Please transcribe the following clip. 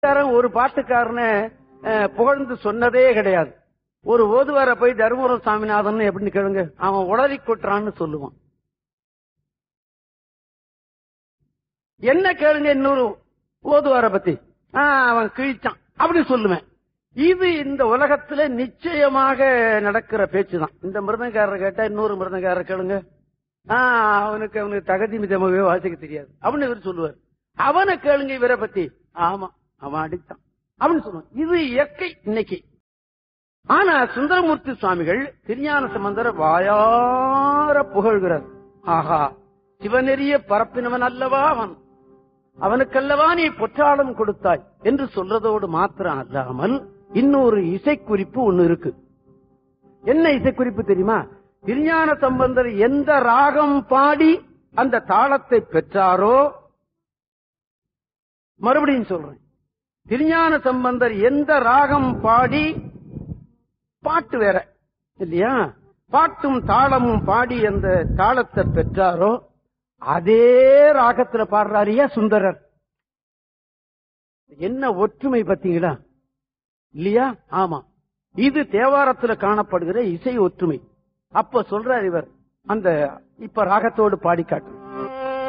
காரன் ஒரு பாட்டுக்காரனை அஹ், புகழ்ந்து சொன்னதே கிடையாது ஒரு ஓதுவார போய் தருமபுரம் சாமிநாதன் எப்படின்னு கேளுங்க அவன் உளறி கொட்டுறான்னு சொல்லுவான் என்ன கேளுங்க இன்னொரு ஓதுவார பத்தி ஆ, அவன் கிழிச்சான் அப்படி சொல்லுவேன் இது இந்த உலகத்துல நிச்சயமாக நடக்கிற பேச்சு தான் இந்த மிருதங்காரர் கேட்டா இன்னொரு மிருதங்காரர் கேளுங்க ஆ, அவனுக்கு அவனுக்கு தகுதி மிதமாவே வாசிக்க தெரியாது அப்படின்னு இவர் சொல்லுவார் அவனை கேளுங்க இவரை பத்தி ஆமா அவன் அடித்தான் அப்படின்னு சொல்லுவான் இது இயற்கை இன்னைக்கு ஆனா சுந்தரமூர்த்தி சுவாமிகள் திருஞான சம்பந்தர வாயார புகழ்கிறார் ஆஹா சிவநெறிய பரப்பினவன் அல்லவா அவன் அவனுக்கல்லவா நீ பொற்றாளம் கொடுத்தாய் என்று சொல்றதோடு மாத்திரம் அல்லாமல் இன்னொரு இசைக்குறிப்பு ஒண்ணு இருக்கு என்ன இசைக்குறிப்பு தெரியுமா திருஞான சம்பந்தர் எந்த ராகம் பாடி அந்த தாளத்தை பெற்றாரோ மறுபடியும் சொல்றேன் திருஞான சம்பந்தர் எந்த ராகம் பாடி பாட்டு வேற இல்லையா பாட்டும் தாளமும் பாடி அந்த தாளத்தை பெற்றாரோ அதே ராகத்துல பாடுறாரியா சுந்தரர் என்ன ஒற்றுமை பாத்தீங்களா இல்லையா ஆமா இது தேவாரத்துல காணப்படுகிற இசை ஒற்றுமை அப்ப சொல்றார் இவர் அந்த இப்ப ராகத்தோடு பாடி காட்டு